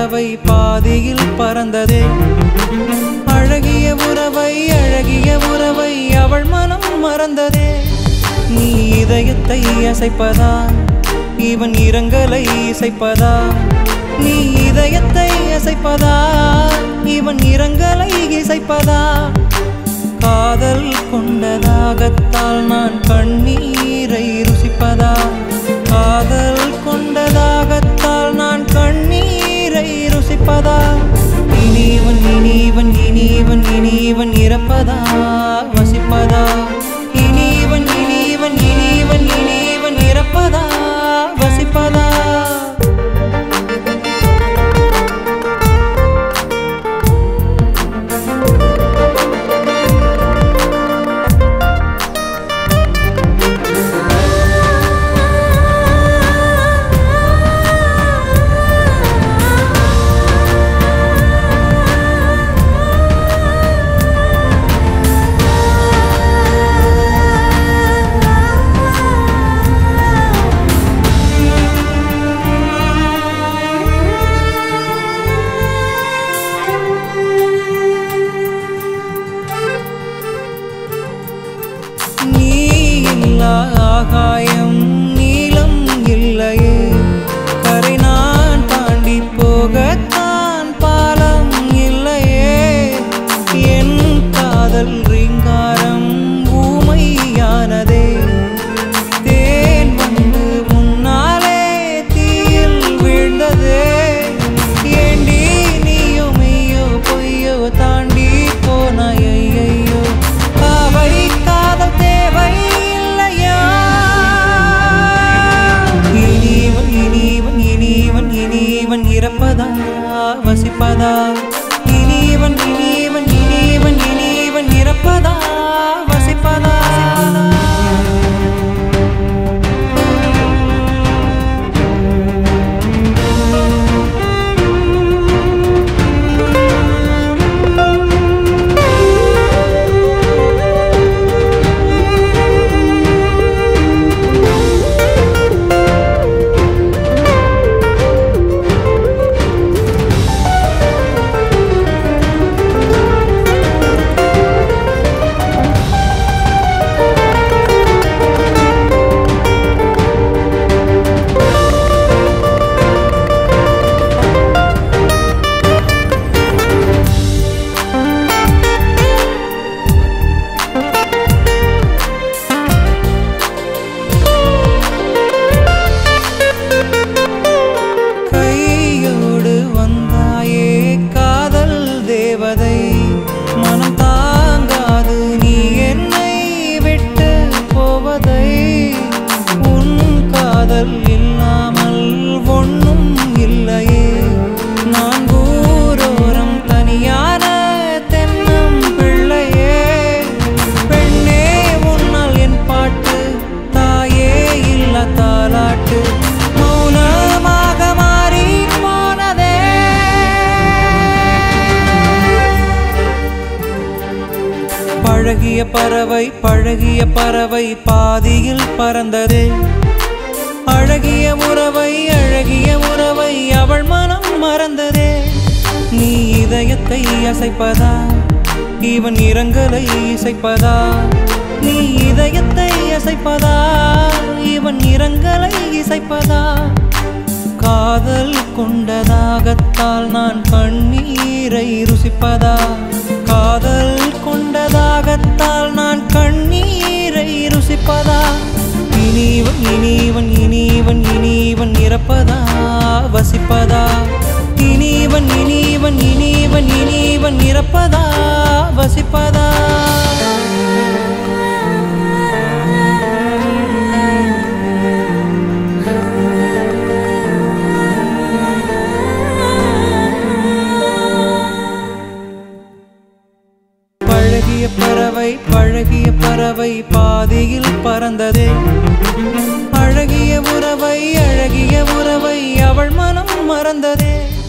பறவை பாதியில் பறந்ததே அழகிய உறவை அழகிய உறவை அவள் மனம் மறந்ததே நீ இதயத்தை அசைப்பதா இவன் இரங்கலை இசைப்பதா நீ இதயத்தை அசைப்பதா இவன் இரங்கலை இசைப்பதா காதல் கொண்டதாகத்தால் நான் கண்ணீரை ருசிப்பதா காதல் கொண்டதாகத்தால் நான் கண்ணீரை ருசிப்பதா இனிவன் இனிவன் இனிவன் இனிவன் இறப்பதா வசிப்பதா இனிவன் இனிவன் இனிவன் இனிவன் இறப்பதா வசிப்பதா நீ இல்லா ஆகாயம் நீளம் இல்லையே கரை நான் தாண்டி போகத்தான் பாலம் இல்லையே என் காதல் ரீங்காரம் ஊமையானதே தேன் வந்து முன்னாலே தீயில் வீழ்ந்ததே ஏண்டி நீயோ மெய்யோ பொய்யோ தாண்டி போனாய் ஐயையோ அவை காதல் தேவை இல்லையா இனிவன் இனிவன் இனிவன் இனிவன் இறப்பதா வசிப்பதா இனிவன் இனிவன் இனிவன் இனிவன் இறப்பதா வசிப்பதா கையோடு வந்தாயே காதல் தேவதை மனம் தாங்காது நீ என்னை விட்டு போவதை உன் காதல் இல்லாமல் ஒண்ணும் இல்லையே நான் ஊரோரம் தனியான தென்னம் பிள்ளையே பெண்ணே உன்னால் என் பாட்டு தாயே இல்ல தாலாட்டு மௌனமாக மாறி போனதே பழகிய பறவை பழகிய பறவை பாதியில் பறந்ததே அழகிய உறவை அழகிய உறவை அவள் மனம் மறந்ததே நீ இதயத்தை அசைப்பதா இவன் இரங்கலை இசைப்பதா நீ இதயத்தை அசைப்பதா இவன் இரங்கலை இசைப்பதா காதல் கொண்டதாகத்தால் நான் கண்ணீரை ருசிப்பதா காதல் கொண்டதாகத்தால் நான் கண்ணீரை ருசிப்பதா இனிவன் இனிவன் இனிவன் இனிவன் இறப்பதா வசிப்பதா இனிவன் இனிவன் இனிவன் இனிவன் இறப்பதா வசிப்பதா பழகிய பறவை பழகிய பறவை பாதியில் பறந்ததே அழகிய உறவை அழகிய உறவை அவள் மனம் மறந்ததே